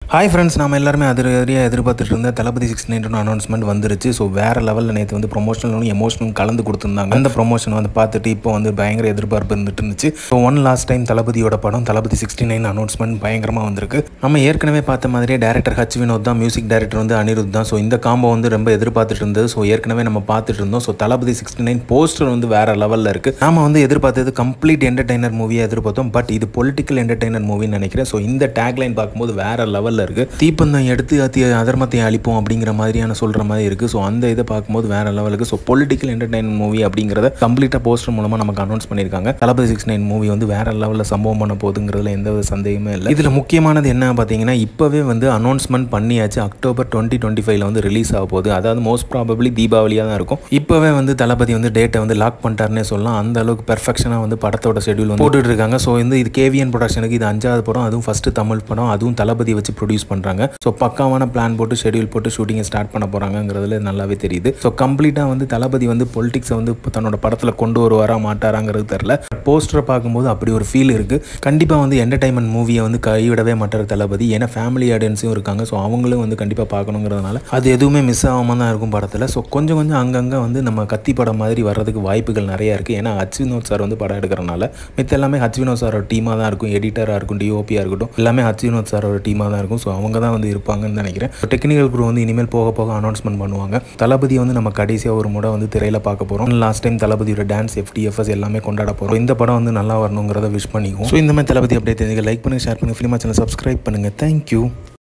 hi friends நாம எல்லாருமே அதிரடியாக எதிர்பார்த்துட்டு இருந்த தளபதி சிக்ஸ் நைன் அனௌன்ஸ்மெண்ட் வந்துருச்சு ஸோ வேறு லெவலில் நேற்று வந்து ப்ரொமோஷனலும் எமோஷனும் கலந்து கொடுத்துருந்தாங்க அந்த ப்ரொமோஷன் வந்து பார்த்துட்டு இப்போ வந்து பயங்கர எதிர்பார்ப்பு இருந்துட்டு இருந்துச்சு ஸோ ஒன் லாஸ்ட் டைம் தளபதியோட படம் தளபதி சிக்ஸ்டி நைன் அனௌன்ஸ்மெண்ட் பயங்கரமாக வந்திருக்கு நம்ம ஏற்கனவே பார்த்த மாதிரியே டேரக்டர் ஹச் வினோத் தான் மியூசிக் டேரக்டர் வந்து அனிருத் தான் ஸோ இந்த காம்போ வந்து ரொம்ப எதிர்பார்த்துட்டு இருந்தது ஸோ ஏற்கனவே நம்ம பார்த்துட்டு இருந்தோம் so Thalapathy sixty nine poster வந்து வேறு லெவலில் இருக்குது நாம வந்து எதிர்பார்த்தது கம்ப்ளீட் என்டர்டைனர் மூவியாக எதிர்பார்த்தோம் பட் இது பொலிட்டிக்கல் என்டர்டைனர் மூவின்னு நினைக்கிறேன் ஸோ இந்த டேக்லைன் பார்க்கும்போது வேறு லெவலில் இருக்குது தீப்பந்தம் எடுத்து அத்தி அதர்மத்தை அழிப்போம் அப்படிங்கிற மாதிரியான சொல்கிற மாதிரி இருக்குது ஸோ அந்த இதை பார்க்கும்போது வேறு லெவலுக்கு ஸோ பொலிட்டிக்கல் என்டர்டைன்மெண்ட் மூவி அப்படிங்கிறத கம்ப்ளீட்டாக போஸ்டர் மூலமாக நமக்கு அனௌன்ஸ் பண்ணியிருக்காங்க தளபதி சிக்ஸ் நைன் மூவி வந்து வேறு லெவலில் சம்பவம் பண்ண போகுதுங்கிறதுல எந்த ஒரு சந்தேகமே இல்லை இதில் முக்கியமானது என்ன பார்த்தீங்கன்னா இப்போவே வந்து அனௌன்ஸ்மெண்ட் பண்ணியாச்சு அக்டோபர் டுவெண்ட்டி டுவெண்ட்டி ஃபைவ்ல வந்து ரிலீஸ் ஆக போகுது அதாவது மோஸ்ட் ப்ராபப்ளி தீபாவளியாக தான் இருக்கும் இப்போவே வந்து தளபதி வந்து டேட்டை வந்து லாக் பண்ணிட்டாருன்னே சொல்லலாம் அந்த அளவுக்கு பெர்ஃபெக்ஷனாக வந்து படத்தோட ஷெடியூல் வந்து போட்டுட்டு இருக்காங்க ஸோ வந்து இது கேவிஎன் ப்ரொடக்ஷனுக்கு இது அஞ்சாவது படம் அதுவும் ஃபஸ்ட்டு தமிழ் படம் அதுவும் தளபதி வச்சு ப்ரொடியூஸ் பண்ணுறாங்க ஸோ பக்காவான பிளான் போட்டு ஷெடியூல் போட்டு ஷூட்டிங்கை ஸ்டார்ட் பண்ண போகிறாங்கிறதுல நல்லாவே தெரியுது ஸோ கம்ப்ளீட்டாக வந்து தளபதி வந்து பொலிட்டிக்ஸை வந்து இப்போ தன்னோட படத்தில் கொண்டு வருவாரா மாட்டாராங்கிறது தெரில போஸ்டரை பார்க்கும்போது அப்படி ஒரு ஃபீல் இருக்குது கண்டிப்பாக வந்து என்டர்டைன்மெண்ட் மூவியை வந்து கைவிடவே மாட்டார் தளபதி ஏன்னா ஃபேமிலி ஆடியன்ஸும் இருக்காங்க ஸோ அவங்களும் வந்து கண்டிப்பாக பார்க்கணுங்கிறதுனால அது எதுவுமே மிஸ் ஆகாமல் தான் இருக்கும் படத்தில் ஸோ கொஞ்சம் கொஞ்சம் அங்கங்கே வந்து நம்ம கத்தி படம் மாதிரி வர்றதுக்கு வாய்ப்புகள் நிறையா இருக்குது ஏன்னா ஹச் வினோத் சார் வந்து படம் எடுக்கிறனால மித்த எல்லாமே ஹச் வினோத் சாரோட டீமாக தான் இருக்கும் எடிட்டராக இருக்கும் டிஓபியாக இருக்கட்டும் எல்லாமே ஹச் வினோத் சாரோட டீமாக தான் இருக்கும் ஸோ அவங்க தான் வந்து இருப்பாங்கன்னு நினைக்கிறேன் டெக்னிக்கல் குரூப் வந்து இனிமேல் போக போக அனௌன்ஸ்மெண்ட் பண்ணுவாங்க தளபதி வந்து நம்ம கடைசியாக ஒரு முறை வந்து திரையில் பார்க்க போகிறோம் லாஸ்ட் டைம் தளபதியோட டான்ஸ் எஃப்டிஎஃப்எஸ் எல்லாமே கொண்டாட போகிறோம் இந்த படம் வந்து நல்லா வரணுங்கிறத விஷ் பண்ணிக்குவோம் ஸோ இந்த மாதிரி தளபதி அப்படியே தெரிஞ்சுக்க லைக் பண்ணுங்கள் ஷேர் பண்ணுங்கள் ஃபிலிமா சேனல் சப்ஸ்கிரைப் பண்ணுங்கள் தேங்க்யூ